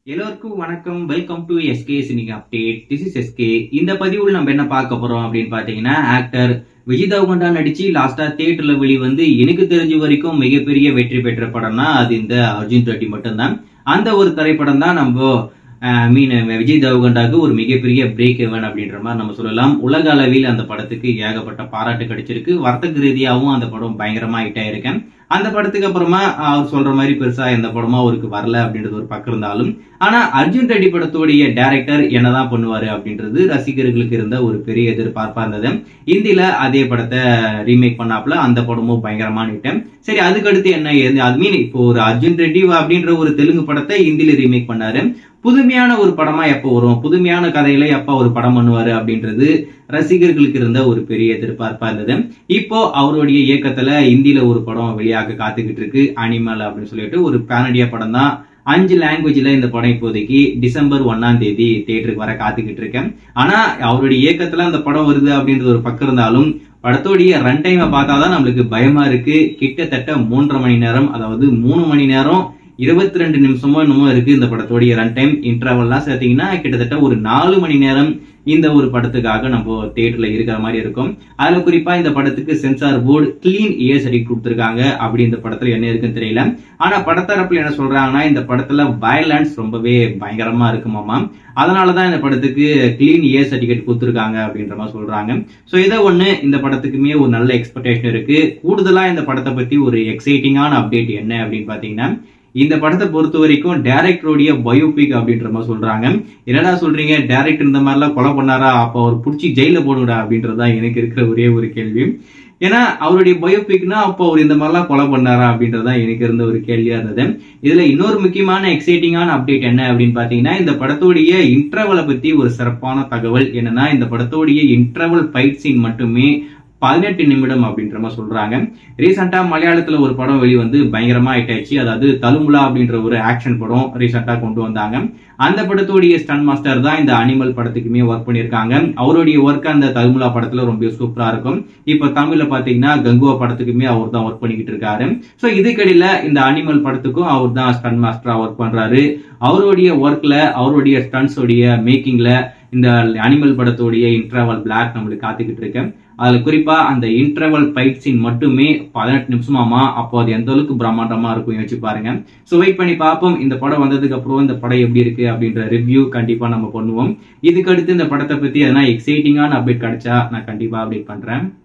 எல்லோருக்கும் வணக்கம் welcome to SK சினிங் அப்டேட் திஸ் இஸ் எஸ்கே இந்த பதிவில் நம்ம என்ன பார்க்க போறோம் அப்படின்னு பாத்தீங்கன்னா ஆக்டர் விஜய் தேவகண்டா நடிச்சு லாஸ்டா தியேட்டர்ல வெளிவந்து எனக்கு தெரிஞ்ச வரைக்கும் மிகப்பெரிய வெற்றி பெற்ற படம்னா அது இந்த அர்ஜுன் ரெட்டி மட்டும்தான் அந்த ஒரு திரைப்படம் தான் நம்ம மீன் விஜய் தேவகண்டாக்கு ஒரு மிகப்பெரிய பிரேக் எவன் அப்படின்ற மாதிரி நம்ம சொல்லலாம் உலக அளவில் அந்த படத்துக்கு ஏகப்பட்ட பாராட்டு கிடைச்சிருக்கு வர்த்தக ரீதியாகவும் அந்த படம் பயங்கரமா ஹிட் ஆயிருக்கேன் அந்த படத்துக்கு அப்புறமா அவர் சொல்ற மாதிரி பெருசா எந்த படமும் அவருக்கு வரல அப்படின்றது ஒரு பக்கம் இருந்தாலும் ஆனா அர்ஜுன் ரெட்டி படத்துடைய டைரக்டர் என்னதான் பண்ணுவாரு அப்படின்றது ரசிகர்களுக்கு இருந்த ஒரு பெரிய எதிர்பார்ப்பா இருந்தது இந்தியில அதே படத்தை ரீமேக் பண்ணாப்புல அந்த படமும் பயங்கரமான ஹிட் சரி அதுக்கடுத்து என்ன அது மீன் இப்போ ஒரு அர்ஜுன் ரெட்டி அப்படின்ற ஒரு தெலுங்கு படத்தை இந்தியில ரீமேக் பண்ணாரு புதுமையான ஒரு படமா எப்போ வரும் புதுமையான கதையில எப்ப ஒரு படம் பண்ணுவாரு அப்படின்றது ரசிகர்களுக்கு இருந்த ஒரு பெரிய எதிர்பார்ப்பா இருந்தது இப்போ அவருடைய இயக்கத்துல இந்தியில ஒரு படம் வெளியாக காத்துக்கிட்டு இருக்கு அனிமல் அப்படின்னு சொல்லிட்டு ஒரு பேனடியா படம் தான் அஞ்சு லாங்குவேஜ்ல இந்த படம் இப்போதைக்கு டிசம்பர் ஒன்னாம் தேதி தேட்டருக்கு வர காத்துக்கிட்டு இருக்கேன் ஆனா அவருடைய இயக்கத்துல அந்த படம் வருது அப்படின்றது ஒரு பக்கம் இருந்தாலும் படத்தோடைய ரன் டைமை பார்த்தாதான் நம்மளுக்கு பயமா இருக்கு கிட்டத்தட்ட மூன்றரை மணி நேரம் அதாவது மூணு மணி நேரம் இருபத்தி ரெண்டு நிமிஷமோ என்னமோ இருக்கு இந்த படத்தோடைய ரன் டைம் இன்டர்வல்லாம் சேர்த்தீங்கன்னா கிட்டத்தட்ட ஒரு நாலு மணி நேரம் இந்த ஒரு படத்துக்காக நம்ம தேட்டர்ல இருக்கிற மாதிரி இருக்கும் அதுல குறிப்பா இந்த படத்துக்கு சென்சார் போர்டு கிளீன் இயர் சர்டிஃபிகேட் கொடுத்துருக்காங்க அப்படி இந்த படத்துல என்ன இருக்குன்னு தெரியல ஆனா படத்தரப்புல என்ன சொல்றாங்கன்னா இந்த படத்துல வயலன்ஸ் ரொம்பவே பயங்கரமா இருக்குமாமா அதனாலதான் இந்த படத்துக்கு கிளீன் இயர் சர்டிஃபிகேட் கொடுத்துருக்காங்க அப்படின்ற மாதிரி சொல்றாங்க சோ இதை ஒண்ணு இந்த படத்துக்குமே ஒரு நல்ல எக்ஸ்பெக்டேஷன் இருக்கு கூடுதலா இந்த படத்தை பத்தி ஒரு எக்ஸைட்டிங்கான அப்டேட் என்ன அப்படின்னு பாத்தீங்கன்னா இந்த படத்தை பொறுத்த வரைக்கும் டேரக்டருடைய பயோபிக் அப்படின்ற மாதிரி சொல்றாங்க என்னடா சொல்றீங்க டேரக்டர் இந்த மாதிரிலாம் கொலை பண்ணாரா அப்போ அவர் பிடிச்சி ஜெயில போடுடா அப்படின்றதுதான் எனக்கு இருக்கிற ஒரே ஒரு கேள்வி ஏன்னா அவருடைய பயோபிக்னா அப்போ அவர் இந்த மாதிரிலாம் கொலை பண்ணாரா அப்படின்றதான் எனக்கு இருந்த ஒரு கேள்வியா இருந்தது இதுல இன்னொரு முக்கியமான எக்ஸைட்டிங்கான அப்டேட் என்ன அப்படின்னு பாத்தீங்கன்னா இந்த படத்தோடைய இன்டர்வலை பத்தி ஒரு சிறப்பான தகவல் என்னன்னா இந்த படத்தோடைய இன்டர்வல் ஃபைட் சீன் மட்டுமே பதினெட்டு நிமிடம் அப்படின்ற மாதிரி சொல்றாங்க ரீசெண்டா மலையாளத்துல ஒரு படம் வெளிவந்து பயங்கரமா ஹிட் ஆயிடுச்சு அதாவது தலுமுலா அப்படின்ற ஒரு ஆக்ஷன் படம் ரீசெண்டா கொண்டு வந்தாங்க அந்த படத்தோடைய ஸ்டன் மாஸ்டர் தான் இந்த அனிமல் படத்துக்குமே ஒர்க் பண்ணியிருக்காங்க அவருடைய ஒர்க் அந்த தலுமுலா படத்துல ரொம்ப சூப்பரா இருக்கும் இப்ப தமிழ்ல பாத்தீங்கன்னா கங்குவா படத்துக்குமே அவர் தான் ஒர்க் பண்ணிக்கிட்டு இருக்காரு சோ இதுக்கடியில இந்த அனிமல் படத்துக்கும் அவர் தான் ஸ்டன் மாஸ்டரா ஒர்க் பண்றாரு அவருடைய ஒர்க்ல அவருடைய ஸ்டன்ஸோடைய மேக்கிங்ல இந்த அனிமல் படத்தோடைய இன்டர்வல் பிளாக் நம்மளுக்கு காத்துக்கிட்டு இருக்கேன் அதுல குறிப்பா அந்த இன்டர்வல் ஃபைட் சீன் மட்டுமே பதினெட்டு நிமிஷமாமா அப்போ அது எந்த அளவுக்கு பிரம்மாண்டமா இருக்கும் யோசிச்சு பாருங்க ஸோ வெயிட் பண்ணி பார்ப்போம் இந்த படம் வந்ததுக்கு அப்புறம் இந்த படம் எப்படி இருக்கு அப்படின்ற ரிவ்யூ கண்டிப்பா நம்ம பண்ணுவோம் இதுக்கு அடுத்து இந்த படத்தை பத்தி எதனா எக்ஸைட்டிங்கான அப்டேட் கிடைச்சா நான் கண்டிப்பா அப்டேட் பண்றேன்